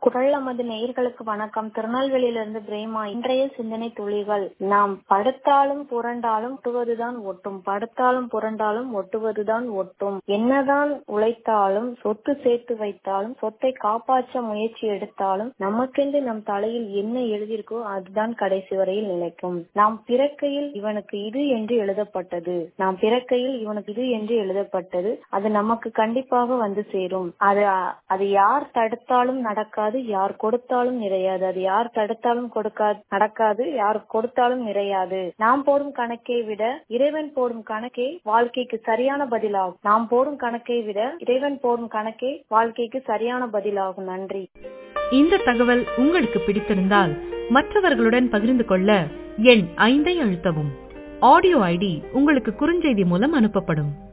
குரல் நமது நேயர்களுக்கு வணக்கம் திருநெல்வேலியிலிருந்து பிரேமா இன்றைய சிந்தனை துளிகள் நாம் படுத்தாலும் புரண்டாலும் ஒட்டுவதுதான் ஒட்டும் படுத்தாலும் புரண்டாலும் ஒட்டுவதுதான் ஒட்டும் என்னதான் உழைத்தாலும் சொத்து சேர்த்து வைத்தாலும் சொத்தை காப்பாற்ற முயற்சி எடுத்தாலும் நமக்கென்று நம் தலையில் என்ன எழுதியிருக்கோ அதுதான் கடைசி வரையில் நிலைக்கும் நாம் பிறக்கையில் இவனுக்கு இது என்று எழுதப்பட்டது நாம் பிறக்கையில் இவனுக்கு இது என்று எழுதப்பட்டது அது நமக்கு கண்டிப்பாக வந்து சேரும் அது அது யார் தடுத்தாலும் நடக்காது யார் கொடுத்தாலும் நிறையாது அது யார் தடுத்தாலும் கொடுக்காது நடக்காது யார் கொடுத்தாலும் நிறையாது நாம் போடும் கணக்கை விட இறைவன் போடும் கணக்கே வாழ்க்கைக்கு சரியான பதிலாகும் நாம் போடும் கணக்கை விட இறைவன் போடும் கணக்கே வாழ்க்கைக்கு சரியான பதிலாகும் நன்றி இந்த தகவல் உங்களுக்கு பிடித்திருந்தால் மற்றவர்களுடன் பகிர்ந்து கொள்ள எண் ஐந்தை அழுத்தவும் ஆடியோ ஐடி உங்களுக்கு குறுஞ்செய்தி மூலம் அனுப்பப்படும்